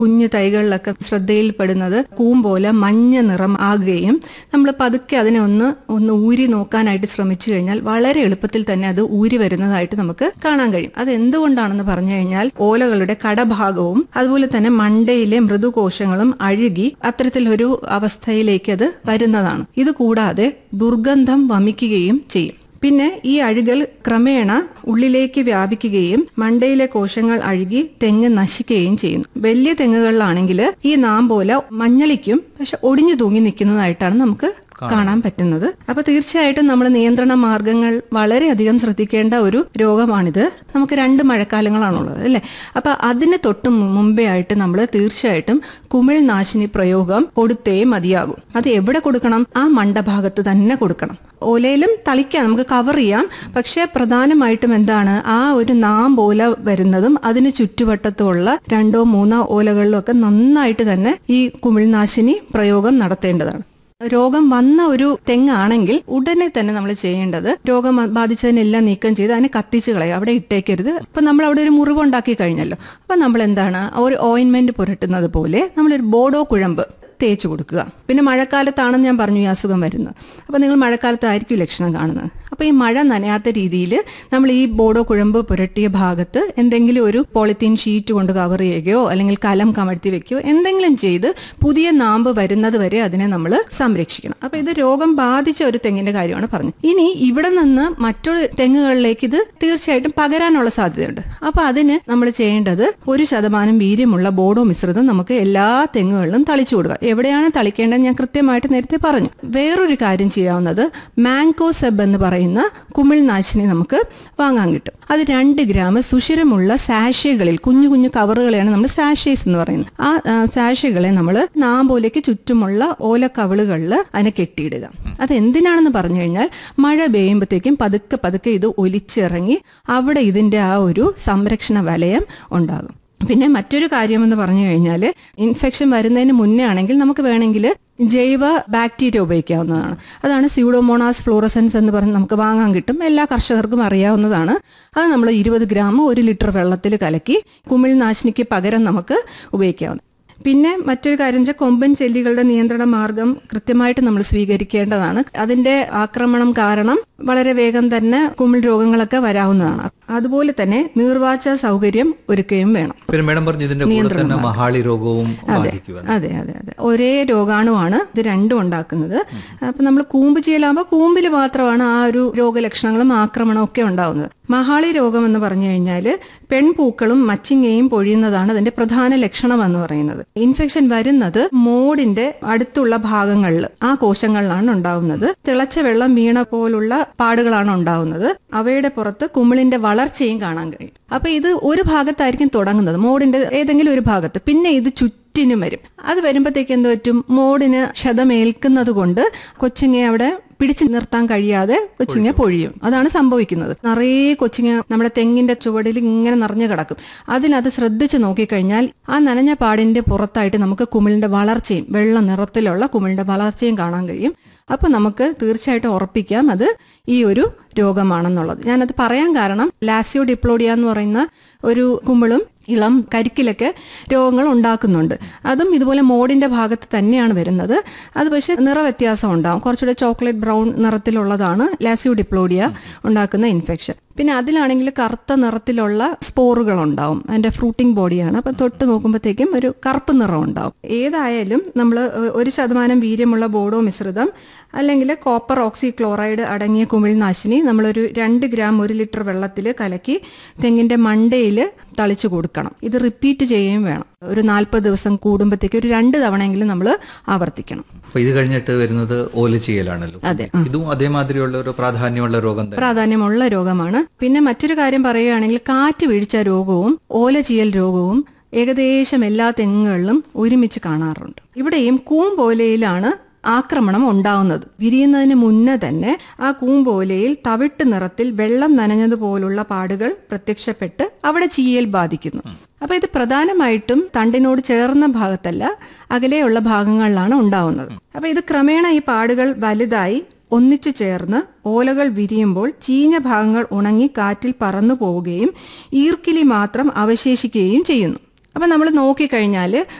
കുഞ്ഞു തൈകളിലൊക്കെ ശ്രദ്ധയിൽപ്പെടുന്നത് കൂമ്പോലെ മഞ്ഞ നിറം ആകുകയും നമ്മൾ പതുക്കെ അതിനെ ഒന്ന് ഒന്ന് ഊരി നോക്കാനായിട്ട് ശ്രമിച്ചു കഴിഞ്ഞാൽ വളരെ എളുപ്പത്തിൽ തന്നെ അത് ഊരി വരുന്നതായിട്ട് നമുക്ക് കാണാൻ കഴിയും അത് എന്തുകൊണ്ടാണെന്ന് പറഞ്ഞു കഴിഞ്ഞാൽ ഓലകളുടെ കടഭാഗവും അതുപോലെ തന്നെ മണ്ടയിലെ മൃദുകോശങ്ങളും അഴുകി അത്തരത്തിലൊരു അവസ്ഥയിലേക്ക് അത് വരുന്നതാണ് ഇത് കൂടാതെ ദുർഗന്ധം വമിക്കുകയും ചെയ്യും പിന്നെ ഈ അഴുകൽ ക്രമേണ ഉള്ളിലേക്ക് വ്യാപിക്കുകയും മണ്ടയിലെ കോശങ്ങൾ അഴുകി തെങ്ങ് നശിക്കുകയും ചെയ്യുന്നു വലിയ തെങ്ങുകളിലാണെങ്കിൽ ഈ നാമ്പോല മഞ്ഞളിക്കും പക്ഷെ ഒടിഞ്ഞു തൂങ്ങി നിൽക്കുന്നതായിട്ടാണ് നമുക്ക് കാണാൻ പറ്റുന്നത് അപ്പൊ തീർച്ചയായിട്ടും നമ്മൾ നിയന്ത്രണ മാർഗങ്ങൾ വളരെയധികം ശ്രദ്ധിക്കേണ്ട ഒരു രോഗമാണിത് നമുക്ക് രണ്ട് മഴക്കാലങ്ങളാണുള്ളത് അല്ലെ അപ്പൊ അതിന് തൊട്ട് മുമ്പേ ആയിട്ട് നമ്മൾ തീർച്ചയായിട്ടും കുമിൾ നാശിനി പ്രയോഗം കൊടുത്തേ മതിയാകും അത് എവിടെ കൊടുക്കണം ആ മണ്ടഭാഗത്ത് തന്നെ കൊടുക്കണം ഓലയിലും തളിക്കാം നമുക്ക് കവർ ചെയ്യാം പക്ഷെ പ്രധാനമായിട്ടും എന്താണ് ആ ഒരു നാമ്പോല വരുന്നതും അതിന് ചുറ്റുവട്ടത്തുള്ള രണ്ടോ മൂന്നോ ഓലകളിലൊക്കെ നന്നായിട്ട് തന്നെ ഈ കുമിൾനാശിനി പ്രയോഗം നടത്തേണ്ടതാണ് രോഗം വന്ന ഒരു തെങ്ങാണെങ്കിൽ ഉടനെ തന്നെ നമ്മൾ ചെയ്യേണ്ടത് രോഗം ബാധിച്ചതിനെല്ലാം നീക്കം ചെയ്ത് അതിനെ കത്തിച്ച് കളയുക അവിടെ ഇട്ടേക്കരുത് അപ്പൊ നമ്മൾ അവിടെ ഒരു മുറിവുണ്ടാക്കി കഴിഞ്ഞല്ലോ അപ്പൊ നമ്മൾ എന്താണ് ഒരു ഓയിൻമെന്റ് പുരട്ടുന്നത് പോലെ നമ്മളൊരു ബോഡോ കുഴമ്പ് തേച്ച് കൊടുക്കുക പിന്നെ മഴക്കാലത്താണെന്ന് ഞാൻ പറഞ്ഞു ഈ അസുഖം വരുന്നത് അപ്പോൾ നിങ്ങൾ മഴക്കാലത്തായിരിക്കും ലക്ഷണം കാണുന്നത് അപ്പോൾ ഈ മഴ നനയാത്ത രീതിയിൽ നമ്മൾ ഈ ബോഡോ കുഴമ്പ് പുരട്ടിയ ഭാഗത്ത് എന്തെങ്കിലും ഒരു പോളിത്തീൻ ഷീറ്റ് കൊണ്ട് കവർ ചെയ്യുകയോ അല്ലെങ്കിൽ കലം കമഴ്ത്തി വെക്കുകയോ എന്തെങ്കിലും ചെയ്ത് പുതിയ നാമ്പ് വരുന്നത് വരെ അതിനെ നമ്മൾ സംരക്ഷിക്കണം അപ്പോൾ ഇത് രോഗം ബാധിച്ച ഒരു തെങ്ങിന്റെ കാര്യമാണ് പറഞ്ഞത് ഇനി ഇവിടെ നിന്ന് മറ്റൊരു തെങ്ങുകളിലേക്ക് ഇത് തീർച്ചയായിട്ടും പകരാനുള്ള സാധ്യതയുണ്ട് അപ്പോൾ അതിന് നമ്മൾ ചെയ്യേണ്ടത് ഒരു ശതമാനം വീര്യമുള്ള ബോഡോ മിശ്രിതം നമുക്ക് എല്ലാ തെങ്ങുകളിലും തളിച്ചു കൊടുക്കുക എവിടെയാണ് തളിക്കേണ്ടത് ഞാൻ കൃത്യമായിട്ട് നേരത്തെ പറഞ്ഞു വേറൊരു കാര്യം ചെയ്യാവുന്നത് മാങ്കോ സെബ് എന്ന് പറയുന്ന കുമിൾനാശിനി നമുക്ക് വാങ്ങാൻ കിട്ടും അത് രണ്ട് ഗ്രാം സുഷിരമുള്ള സാഷേകളിൽ കുഞ്ഞു കുഞ്ഞു കവറുകളെയാണ് നമ്മൾ സാഷേസ് എന്ന് പറയുന്നത് ആ സാഷകളെ നമ്മൾ നാമ്പോലേക്ക് ചുറ്റുമുള്ള ഓലക്കവളുകളിൽ അതിനെ കെട്ടിയിടുക അത് എന്തിനാണെന്ന് പറഞ്ഞു കഴിഞ്ഞാൽ മഴ പെയ്യുമ്പോഴത്തേക്കും പതുക്കെ പതുക്കെ ഇത് ഒലിച്ചിറങ്ങി അവിടെ ഇതിന്റെ ആ ഒരു സംരക്ഷണ വലയം ഉണ്ടാകും പിന്നെ മറ്റൊരു കാര്യമെന്ന് പറഞ്ഞു കഴിഞ്ഞാൽ ഇൻഫെക്ഷൻ വരുന്നതിന് മുന്നേ ആണെങ്കിൽ നമുക്ക് വേണമെങ്കിൽ ജൈവ ബാക്ടീരിയ ഉപയോഗിക്കാവുന്നതാണ് അതാണ് സ്യൂഡോമോണാസ് ഫ്ലോറസൻസ് എന്ന് പറഞ്ഞ് നമുക്ക് വാങ്ങാൻ കിട്ടും എല്ലാ കർഷകർക്കും അറിയാവുന്നതാണ് അത് നമ്മൾ ഇരുപത് ഗ്രാം ഒരു ലിറ്റർ വെള്ളത്തിൽ കലക്കി കുമിൾനാശിനിക്ക് പകരം നമുക്ക് ഉപയോഗിക്കാവുന്നത് പിന്നെ മറ്റൊരു കാര്യം വെച്ചാൽ കൊമ്പൻ ചെല്ലികളുടെ നിയന്ത്രണ മാർഗം കൃത്യമായിട്ട് നമ്മൾ സ്വീകരിക്കേണ്ടതാണ് അതിന്റെ ആക്രമണം കാരണം വളരെ വേഗം തന്നെ കുമിൾ രോഗങ്ങളൊക്കെ വരാവുന്നതാണ് അതുപോലെ തന്നെ നീർവാച്ച സൗകര്യം ഒരുക്കുകയും വേണം പിന്നെ മേഡം പറഞ്ഞു ഇതിന്റെ കൂടെ തന്നെ മഹാളി രോഗവും ബാധിക്കുക അതെ അതെ അതെ ഒരേ രോഗാണുവാണ് ഇത് രണ്ടും ഉണ്ടാക്കുന്നത് അപ്പൊ നമ്മൾ കൂമ്പ് ചെയ്യലാകുമ്പോൾ കൂമ്പിൽ മാത്രമാണ് ആ ഒരു രോഗലക്ഷണങ്ങളും ആക്രമണവും ഒക്കെ ഉണ്ടാവുന്നത് മഹാളി രോഗം എന്ന് പറഞ്ഞു കഴിഞ്ഞാൽ പെൺപൂക്കളും മച്ചിങ്ങയും പൊഴിയുന്നതാണ് അതിന്റെ പ്രധാന ലക്ഷണം എന്ന് പറയുന്നത് ഇൻഫെക്ഷൻ വരുന്നത് മോഡിന്റെ അടുത്തുള്ള ഭാഗങ്ങളിൽ ആ കോശങ്ങളിലാണ് ഉണ്ടാവുന്നത് തിളച്ച വെള്ളം വീണ പോലുള്ള പാടുകളാണ് ഉണ്ടാവുന്നത് അവയുടെ പുറത്ത് കുമിളിന്റെ വളർച്ചയും കാണാൻ കഴിയും അപ്പൊ ഇത് ഒരു ഭാഗത്തായിരിക്കും തുടങ്ങുന്നത് മോഡിന്റെ ഏതെങ്കിലും ഒരു ഭാഗത്ത് പിന്നെ ഇത് ചുറ്റിനും വരും അത് വരുമ്പോഴത്തേക്ക് എന്ത് പറ്റും മോഡിന് ക്ഷതമേൽക്കുന്നത് കൊണ്ട് കൊച്ചിങ്ങെ അവിടെ പിടിച്ചു നിർത്താൻ കഴിയാതെ കൊച്ചിങ്ങ പൊഴിയും അതാണ് സംഭവിക്കുന്നത് നിറയെ കൊച്ചിങ്ങ നമ്മുടെ തെങ്ങിന്റെ ചുവടിൽ ഇങ്ങനെ നിറഞ്ഞു കിടക്കും അതിനത് ശ്രദ്ധിച്ചു നോക്കിക്കഴിഞ്ഞാൽ ആ നനഞ്ഞ പാടിന്റെ പുറത്തായിട്ട് നമുക്ക് കുമിളിന്റെ വളർച്ചയും വെള്ള നിറത്തിലുള്ള കുമിളിന്റെ വളർച്ചയും കാണാൻ കഴിയും അപ്പൊ നമുക്ക് തീർച്ചയായിട്ടും ഉറപ്പിക്കാം അത് ഈ ഒരു രോഗമാണെന്നുള്ളത് ഞാനത് പറയാൻ കാരണം ലാസിയോ ഡിപ്ലോഡിയ എന്ന് പറയുന്ന ഒരു കുമിളും ഇളം കരിക്കിലൊക്കെ രോഗങ്ങൾ ഉണ്ടാക്കുന്നുണ്ട് അതും ഇതുപോലെ മോഡിന്റെ ഭാഗത്ത് തന്നെയാണ് വരുന്നത് അത് പക്ഷേ നിറവ്യത്യാസം ഉണ്ടാവും കുറച്ചുകൂടെ ചോക്ലേറ്റ് ബ്രൗൺ നിറത്തിലുള്ളതാണ് ലാസിയോ ഡിപ്ലോഡിയ ഉണ്ടാക്കുന്ന ഇൻഫെക്ഷൻ പിന്നെ അതിലാണെങ്കിൽ കറുത്ത നിറത്തിലുള്ള സ്പോറുകൾ ഉണ്ടാവും അതിന്റെ ഫ്രൂട്ടിംഗ് ബോഡിയാണ് അപ്പം തൊട്ട് നോക്കുമ്പോഴത്തേക്കും ഒരു കറുപ്പ് നിറം ഉണ്ടാവും ഏതായാലും നമ്മൾ ഒരു ശതമാനം വീര്യമുള്ള ബോഡോ മിശ്രിതം അല്ലെങ്കിൽ കോപ്പർ ഓക്സി ക്ലോറൈഡ് അടങ്ങിയ കുമിൾനാശിനി നമ്മളൊരു രണ്ട് ഗ്രാം ഒരു ലിറ്റർ വെള്ളത്തിൽ കലക്കി തെങ്ങിന്റെ മണ്ടയിൽ തളിച്ചു കൊടുക്കണം ഇത് റിപ്പീറ്റ് ചെയ്യുകയും വേണം ഒരു നാൽപ്പത് ദിവസം കൂടുമ്പോഴത്തേക്ക് ഒരു രണ്ട് തവണയെങ്കിലും നമ്മൾ ആവർത്തിക്കണം അപ്പൊ ഇത് കഴിഞ്ഞിട്ട് വരുന്നത് ഓല ചെയ്യലാണല്ലോ അതെ, ഇതും അതേമാതിരിയുള്ള ഒരു പ്രാധാന്യമുള്ള രോഗം തന്നെ പ്രാധാന്യമുള്ള രോഗമാണ് പിന്നെ മറ്റൊരു കാര്യം പറയുകയാണെങ്കിൽ കാറ്റ് വീഴ്ച രോഗവും ഓലചീയൽ രോഗവും ഏകദേശം എല്ലാ തെങ്ങുകളിലും ഒരുമിച്ച് കാണാറുണ്ട് ഇവിടെയും കൂമ്പോലയിലാണ് ആക്രമണം ഉണ്ടാവുന്നത് വിരിയുന്നതിന് മുന്നേ തന്നെ ആ കൂമ്പോലയിൽ തവിട്ട് നിറത്തിൽ വെള്ളം നനഞ്ഞതുപോലുള്ള പാടുകൾ പ്രത്യക്ഷപ്പെട്ട് അവിടെ ചീയൽ ബാധിക്കുന്നു അപ്പൊ ഇത് പ്രധാനമായിട്ടും തണ്ടിനോട് ചേർന്ന ഭാഗത്തല്ല അകലെയുള്ള ഭാഗങ്ങളിലാണ് ഉണ്ടാവുന്നത് അപ്പൊ ഇത് ക്രമേണ ഈ പാടുകൾ വലുതായി ഒന്നിച്ചു ചേർന്ന് ഓലകൾ വിരിയുമ്പോൾ ചീഞ്ഞ ഭാഗങ്ങൾ ഉണങ്ങി കാറ്റിൽ പറന്നു പോവുകയും ഈർക്കിലി മാത്രം അവശേഷിക്കുകയും ചെയ്യുന്നു അപ്പം നമ്മൾ നോക്കിക്കഴിഞ്ഞാൽ